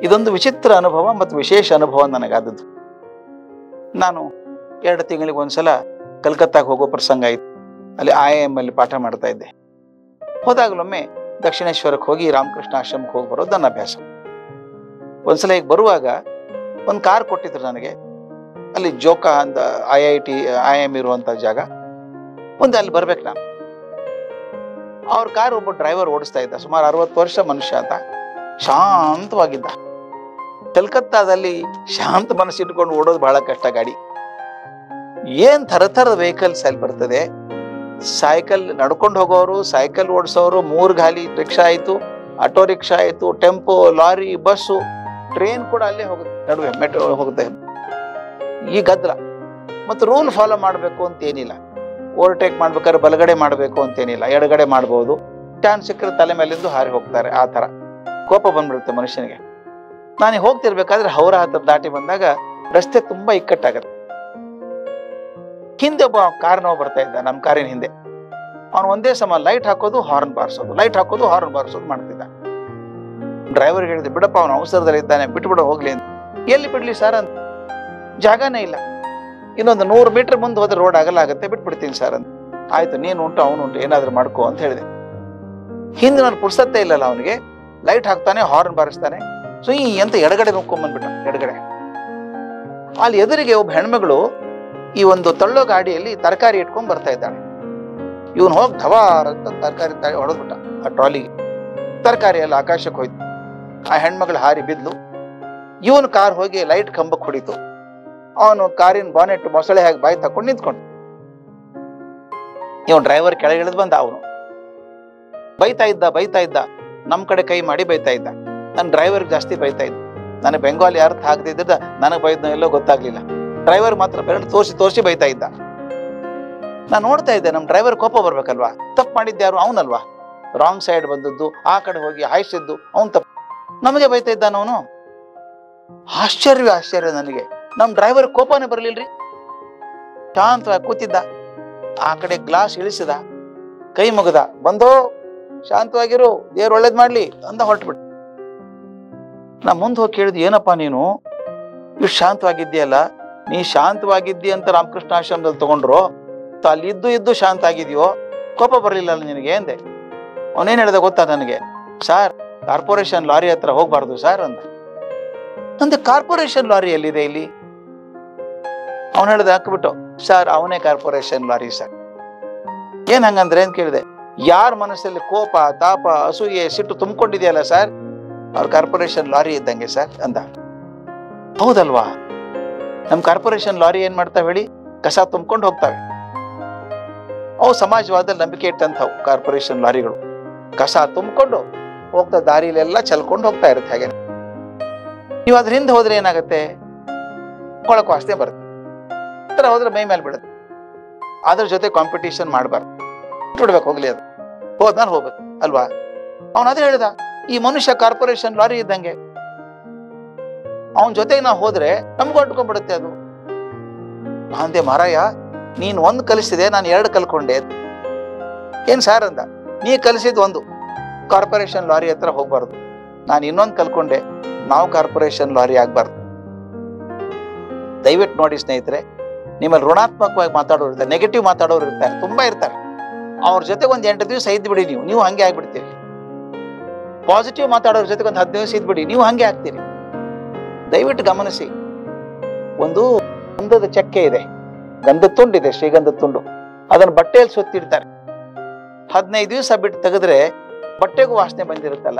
ಇದೊಂದು ವಿಚಿತ್ರ ಅನುಭವ ಮತ್ತು ವಿಶೇಷ ಅನುಭವ ನನಗಾದದ್ದು ನಾನು ಎರಡು ತಿಂಗಳಿಗೆ ಒಂದ್ಸಲ ಕಲ್ಕತ್ತಾಗೆ ಹೋಗೋ ಪ್ರಸಂಗ ಆಯಿತು ಅಲ್ಲಿ ಐ ಎಮ್ ಅಲ್ಲಿ ಪಾಠ ಮಾಡ್ತಾ ಇದ್ದೆ ಹೋದಾಗಲೊಮ್ಮೆ ದಕ್ಷಿಣೇಶ್ವರಕ್ಕೆ ಹೋಗಿ ರಾಮಕೃಷ್ಣ ಆಶ್ರಮಕ್ಕೆ ಹೋಗಿ ಬರೋದು ನನ್ನ ಅಭ್ಯಾಸ ಒಂದ್ಸಲ ಈಗ ಬರುವಾಗ ಒಂದು ಕಾರ್ ಕೊಟ್ಟಿದ್ರು ನನಗೆ ಅಲ್ಲಿ ಜೋಕ ಅಂತ I I T I M ಇರುವಂತ ಜಾಗ ಮುಂದೆ ಅಲ್ಲಿ ಬರ್ಬೇಕು ನಾನು ಅವ್ರ ಕಾರ್ ಒಬ್ಬ ಡ್ರೈವರ್ ಓಡಿಸ್ತಾ ಇದ್ದ ಸುಮಾರು ಅರವತ್ತು ವರ್ಷ ಮನುಷ್ಯ ಅಂತ ಶಾಂತವಾಗಿದ್ದ ಕಲ್ಕತ್ತಾದಲ್ಲಿ ಶಾಂತ ಮನಸ್ಸಿಟ್ಕೊಂಡು ಓಡೋದು ಬಹಳ ಕಷ್ಟ ಗಾಡಿ ಏನ್ ಥರ ಥರದ ವೆಹಿಕಲ್ಸ್ ಅಲ್ಲಿ ಬರ್ತದೆ ಸೈಕಲ್ ನಡ್ಕೊಂಡು ಹೋಗೋರು ಸೈಕಲ್ ಓಡಿಸೋರು ಮೂರ್ ಗಾಲಿ ರಿಕ್ಷಾ ಆಯ್ತು ಆಟೋ ರಿಕ್ಷಾ ಆಯ್ತು ಟೆಂಪೋ ಲಾರಿ ಬಸ್ಸು ಟ್ರೈನ್ ಕೂಡ ಅಲ್ಲೇ ಹೋಗುತ್ತೆ ನಡುವೆ ಮೆಟ್ರೋ ಹೋಗುತ್ತೆ ಈ ಗದ್ದಲ ಮತ್ತು ರೂಲ್ ಫಾಲೋ ಮಾಡಬೇಕು ಅಂತ ಏನಿಲ್ಲ ಓವರ್ಟೇಕ್ ಮಾಡ್ಬೇಕಾದ್ರೆ ಬಲಗಡೆ ಮಾಡಬೇಕು ಅಂತೇನಿಲ್ಲ ಎಡಗಡೆ ಮಾಡ್ಬೋದು ಚಾನ್ಸ್ ಸಿಕ್ಕರೆ ತಲೆ ಮೇಲಿಂದು ಹಾರಿ ಹೋಗ್ತಾರೆ ಆ ಥರ ಕೋಪ ಬಂದ್ಬಿಡುತ್ತೆ ಮನುಷ್ಯನಿಗೆ ನಾನು ಹೋಗ್ತಿರ್ಬೇಕಾದ್ರೆ ಹೌರ ಹತ್ರ ದಾಟಿ ಬಂದಾಗ ರಸ್ತೆ ತುಂಬಾ ಇಕ್ಕಟ್ಟಾಗತ್ತೆ ಹಿಂದೆ ಒಬ್ಬ ಕಾರ್ನವ ಬರ್ತಾ ಇದ್ದ ನಮ್ಮ ಕಾರಿನ ಹಿಂದೆ ಅವನು ಒಂದೇ ಸಮ ಲೈಟ್ ಹಾಕೋದು ಹಾರ್ನ್ ಬಾರಿಸೋದು ಲೈಟ್ ಹಾಕೋದು ಹಾರ್ನ್ ಬಾರಿಸೋದು ಮಾಡ್ತಿದ್ದ ಡ್ರೈವರ್ ಹೇಳಿದೆ ಬಿಡಪ್ಪ ಅವನು ಅವಸರದಲ್ಲಿ ಇದ್ದಾನೆ ಬಿಟ್ಬಿಡು ಹೋಗ್ಲಿ ಅಂತ ಎಲ್ಲಿ ಬಿಡ್ಲಿ ಸರ್ ಅಂತ ಜಾಗನೇ ಇಲ್ಲ ಇನ್ನೊಂದು ನೂರು ಮೀಟರ್ ಮುಂದೆ ಹೋದ್ರೆ ರೋಡ್ ಆಗಲ್ಲ ಆಗುತ್ತೆ ಬಿಟ್ಬಿಡ್ತೀನಿ ಸರ್ ಅಂತ ಆಯ್ತು ನೀನು ಉಂಟು ಅವನು ಉಂಟು ಏನಾದ್ರೂ ಮಾಡ್ಕೋ ಅಂತ ಹೇಳಿದೆ ಹಿಂದೆ ನಾನು ಪುರ್ಸತ್ತೆ ಇಲ್ಲಲ್ಲ ಅವನಿಗೆ ಲೈಟ್ ಹಾಕ್ತಾನೆ ಹಾರ್ನ್ ಬಾರಿಸ್ತಾನೆ ಸೊ ಈ ಅಂತ ಎಡಗಡೆ ನುಕ್ಕೊಂಬಂದ್ಬಿಟ್ಟ ಎಡಗಡೆ ಅಲ್ಲಿ ಎದುರಿಗೆ ಒಬ್ಬ ಹೆಣ್ಮಗಳು ಈ ಒಂದು ತಳ್ಳೋ ಗಾಡಿಯಲ್ಲಿ ತರಕಾರಿ ಇಟ್ಕೊಂಡ್ ಬರ್ತಾ ಇದ್ದಾಳೆ ಇವನು ಹೋಗಿ ಧವಾರ್ ಅಂತ ತರಕಾರಿ ಹೊಡೆದ್ಬಿಟ್ಟ ಆ ಟ್ರಾಲಿಗೆ ತರಕಾರಿ ಎಲ್ಲ ಆಕಾಶಕ್ಕೆ ಹೋಯ್ತು ಆ ಹೆಣ್ಮಗಳು ಹಾರಿ ಬಿದ್ಲು ಇವನು ಕಾರ್ ಹೋಗಿ ಲೈಟ್ ಕಂಬಕ್ಕೆ ಹೊಡಿತು ಅವನು ಕಾರಿನ ಬಾನೆಟ್ ಮೊಸಳೆ ಹಾಕಿ ಬಾಯಿ ತಕೊಂಡು ನಿಂತ್ಕೊಂಡು ಇವನು ಡ್ರೈವರ್ ಕೆಳಗೆ ಇಳಿದು ಬಂದ ಅವನು ಬೈತಾ ಇದ್ದ ಬೈತಾ ಇದ್ದ ನಮ್ ಕಡೆ ಕೈ ಮಾಡಿ ಬೈತಾ ಇದ್ದ ನನ್ನ ಡ್ರೈವರ್ ಜಾಸ್ತಿ ಬೈತಾ ಇದ್ದ ನನಗೆ ಬೆಂಗಾಲಿ ಅರ್ಥ ಆಗದಿದ್ದ ನನಗೆ ಬೈದ್ನೋ ಎಲ್ಲೋ ಗೊತ್ತಾಗ್ಲಿಲ್ಲ ಡ್ರೈವರ್ ಮಾತ್ರ ಬೆರಳು ತೋರಿಸಿ ತೋರಿಸಿ ಬೈತಾ ಇದ್ದ ನಾನು ನೋಡ್ತಾ ಇದ್ದೆ ನಮ್ಮ ಡ್ರೈವರ್ ಕೋಪ ಬರ್ಬೇಕಲ್ವಾ ತಪ್ಪು ಮಾಡಿದ್ದ ಯಾರು ಅವನಲ್ವಾ ರಾಂಗ್ ಸೈಡ್ ಬಂದದ್ದು ಆ ಕಡೆ ಹೋಗಿ ಹಾಯಿಸಿದ್ದು ಅವನ್ ತಪ್ಪು ನಮಗೆ ಬೈತಾ ಇದ್ದಾನ ಅವನು ಆಶ್ಚರ್ಯ ಆಶ್ಚರ್ಯ ನನಗೆ ನಮ್ ಡ್ರೈವರ್ ಕೋಪನೇ ಬರ್ಲಿಲ್ರಿ ಶಾಂತವಾಗಿ ಕೂತಿದ್ದ ಆ ಕಡೆ ಗ್ಲಾಸ್ ಇಳಿಸಿದ ಕೈ ಮುಗದ ಬಂದೋ ಶಾಂತವಾಗಿರು ದೇವ್ರು ಒಳ್ಳೇದ್ ಮಾಡ್ಲಿ ಅಂದ ಹೊರಟ್ಬಿಟ್ಟು ನಾ ಮುಂದೆ ಹೋಗಿ ಕೇಳಿದ್ ಏನಪ್ಪ ನೀನು ಇಷ್ಟು ಶಾಂತವಾಗಿದ್ದೀಯಲ್ಲ ನೀ ಶಾಂತವಾಗಿದ್ದಿ ಅಂತ ರಾಮಕೃಷ್ಣ ಆಶ್ರಮದಲ್ಲಿ ತಗೊಂಡ್ರು ತ- ಅಲ್ಲಿ ಇದ್ದು ಇದ್ದು ಶಾಂತ ಆಗಿದ್ಯೋ ಕೋಪ ಬರಲಿಲ್ಲ ನಿನಗೆ ಅಂದೆ ಅವನೇನ್ ಹೇಳ್ದ ಗೊತ್ತಾ ನನಗೆ ಸರ್ ಕಾರ್ಪೊರೇಷನ್ ಲಾರಿ ಹತ್ರ ಹೋಗ್ಬಾರ್ದು ಸರ್ ಅಂದ ನಂದು ಕಾರ್ಪೊರೇಷನ್ ಲಾರಿ ಎಲ್ಲಿದೆ ಇಲ್ಲಿ ಅವನು ಹೇಳ್ದ ಹಾಕ್ಬಿಟ್ಟು ಸರ್ ಅವನೇ ಕಾರ್ಪೊರೇಷನ್ ಲಾರಿ ಸರ್ ಏನ್ ಹಂಗಂದ್ರೆ ಅಂತ ಕೇಳಿದೆ ಯಾರ ಮನಸ್ಸಲ್ಲಿ ಕೋಪ ತಾಪ ಅಸೂಯೆ ಸಿಟ್ಟು ತುಂಬಿಕೊಂಡಿದೆಯಲ್ಲ ಸರ್ ಅವ್ರ ಕಾರ್ಪೊರೇಷನ್ ಲಾರಿ ಇದ್ದಂಗೆ ಸರ್ ಅಂದ ಹೌದಲ್ವಾ ನಮ್ ಕಾರ್ಪೊರೇಷನ್ ಲಾರಿ ಏನ್ ಮಾಡ್ತಾವೆ ಹೇಳಿ ಕಸ ತುಂಬಿಕೊಂಡು ಹೋಗ್ತಾವೆ ಅವು ಸಮಾಜವಾದಲ್ಲಿ ನಂಬಿಕೆ ಇಟ್ಟಂಥವು ಕಾರ್ಪೊರೇಷನ್ ಲಾರಿಗಳು ಕಸ ತುಂಬಿಕೊಂಡು ಹೋಗ್ತಾ ದಾರಿಲೆಲ್ಲ ಚಲ್ಕೊಂಡು ಹೋಗ್ತಾ ಇರುತ್ತೆ ಹಾಗೆ ನೀವು ಅದ್ರ ಹಿಂದೆ ಹೋದ್ರೆ ಏನಾಗುತ್ತೆ ಕೊಳಕು ವಾಸನೆ ಬರುತ್ತೆ ಹತ್ರ ಹೋದ್ರೆ ಮೈ ಮೇಲೆ ಬೀಳುತ್ತೆ ಅದ್ರ ಜೊತೆ ಕಾಂಪಿಟೇಷನ್ ಮಾಡಬಾರ್ದು ಬಿಡ್ಬೇಕು ಹೋಗ್ಲಿ ಅದು ಹೋದ್ ನಾನು ಹೋಗ್ಬೇಕು ಅಲ್ವಾ ಅವನು ಅದೇ ಹೇಳ್ದ ಈ ಮನುಷ್ಯ ಕಾರ್ಪೊರೇಷನ್ ಲಾರಿ ಇದ್ದಂಗೆ ಅವನ ಜೊತೆಗೆ ನಾವು ಹೋದ್ರೆ ನಮ್ಗೂ ಅಂಟ್ಕೊಂಡ್ಬಿಡುತ್ತೆ ಅದು ಅಂದೆ ಮಾರಾಯ ನೀನ್ ಒಂದ್ ಕಲಿಸಿದೆ ನಾನು ಎರಡು ಕಲ್ಕೊಂಡೆ ಏನ್ ಸಾರ್ ಅಂದ ನೀ ಕಲಿಸಿದ್ ಒಂದು ಕಾರ್ಪೊರೇಷನ್ ಲಾರಿ ಹತ್ರ ಹೋಗ್ಬಾರ್ದು ನಾನು ಇನ್ನೊಂದು ಕಲ್ಕೊಂಡೆ ನಾವು ಕಾರ್ಪೊರೇಷನ್ ಲಾರಿ ಆಗ್ಬಾರ್ದು ದಯವಿಟ್ಟು ನೋಡಿ ಸ್ನೇಹಿತರೆ ನಿಮ್ಮಲ್ಲಿ ಋಣಾತ್ಮಕವಾಗಿ ಮಾತಾಡೋರು ಇರ್ತಾರೆ ನೆಗೆಟಿವ್ ಮಾತಾಡೋರು ಇರ್ತಾರೆ ತುಂಬಾ ಇರ್ತಾರೆ ಅವ್ರ ಜೊತೆಗೆ ಒಂದ್ ಎಂಟು ದಿವಸ ಇದ್ದು ಬಿಡಿ ನೀವು ನೀವು ಹಂಗೆ ಆಗ್ಬಿಡ್ತೀರಿ ಪಾಸಿಟಿವ್ ಮಾತಾಡೋರ ಜೊತೆಗೆ ಒಂದು ಹತ್ತು ದಿವಸ ಇದ್ಬಿಡಿ ನೀವು ಹಂಗೆ ಆಗ್ತೀರಿ ದಯವಿಟ್ಟು ಗಮನಿಸಿ ಒಂದು ಗಂಧದ ಚಕ್ಕೆ ಇದೆ ಗಂಧದ ತುಂಡಿದೆ ಶ್ರೀಗಂಧದ ತುಂಡು ಅದನ್ನು ಬಟ್ಟೆಯಲ್ಲಿ ಸುತ್ತಿಡ್ತಾರೆ ಹದಿನೈದು ದಿವಸ ಬಿಟ್ಟು ತೆಗೆದ್ರೆ ಬಟ್ಟೆಗೂ ವಾಸನೆ ಬಂದಿರುತ್ತಲ್ಲ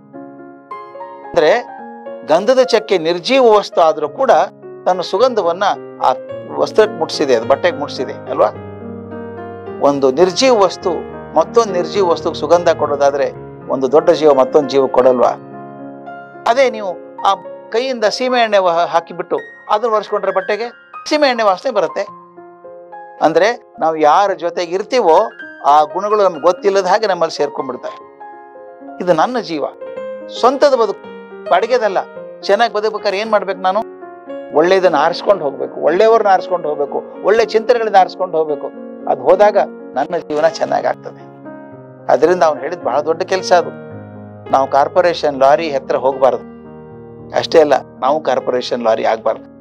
ಅಂದ್ರೆ ಗಂಧದ ಚಕ್ಕೆ ನಿರ್ಜೀವ ವಸ್ತು ಆದ್ರೂ ಕೂಡ ತನ್ನ ಸುಗಂಧವನ್ನ ಆ ವಸ್ತ್ರಕ್ಕೆ ಮುಟ್ಸಿದೆ ಅದು ಬಟ್ಟೆಗೆ ಮುಟ್ಸಿದೆ ಅಲ್ವಾ ಒಂದು ನಿರ್ಜೀವ ವಸ್ತು ಮತ್ತೊಂದು ನಿರ್ಜೀವ ವಸ್ತುಗೆ ಸುಗಂಧ ಕೊಡೋದಾದ್ರೆ ಒಂದು ದೊಡ್ಡ ಜೀವ ಮತ್ತೊಂದು ಜೀವ ಕೊಡಲ್ವಾ ಅದೇ ನೀವು ಆ ಕೈಯಿಂದ ಸೀಮೆ ಎಣ್ಣೆ ವ- ಹಾಕಿಬಿಟ್ಟು ಅದನ್ನ ಒರೆಸ್ಕೊಂಡ್ರೆ ಬಟ್ಟೆಗೆ ಸೀಮೆ ಎಣ್ಣೆ ವಾಸನೆ ಬರುತ್ತೆ ಅಂದ್ರೆ ನಾವು ಯಾರ ಜೊತೆಗೆ ಇರ್ತೀವೋ ಆ ಗುಣಗಳು ನಮ್ಗೆ ಗೊತ್ತಿಲ್ಲದ ಹಾಗೆ ನಮ್ಮಲ್ಲಿ ಸೇರ್ಕೊಂಡ್ಬಿಡ್ತವೆ ಇದು ನನ್ನ ಜೀವ ಸ್ವಂತದ ಬದುಕು ಬಾಡಿಗೆದಲ್ಲ ಚೆನ್ನಾಗಿ ಬದುಕ್ಬೇಕಾದ್ರೆ ಏನ್ ಮಾಡ್ಬೇಕು ನಾನು ಒಳ್ಳೇದನ್ನ ಆರಿಸ್ಕೊಂಡು ಹೋಗ್ಬೇಕು ಒಳ್ಳೆಯವ್ರನ್ನ ಆರಿಸ್ಕೊಂಡು ಹೋಗ್ಬೇಕು ಒಳ್ಳೆ ಚಿಂತನೆಗಳನ್ನ ಆರಿಸ್ಕೊಂಡು ಹೋಗ್ಬೇಕು ಅದು ಹೋದಾಗ ನನ್ನ ಜೀವನ ಚೆನ್ನಾಗಿ ಆಗ್ತದೆ ಅದರಿಂದ ಅವ್ನು ಹೇಳಿದ್ ಬಹಳ ದೊಡ್ಡ ಕೆಲಸ ಅದು ನಾವು ಕಾರ್ಪೊರೇಷನ್ ಲಾರಿ ಹತ್ರ ಹೋಗ್ಬಾರ್ದು ಅಷ್ಟೇ ಅಲ್ಲ ನಾವು ಕಾರ್ಪೊರೇಷನ್ ಲಾರಿ ಆಗ್ಬಾರ್ದು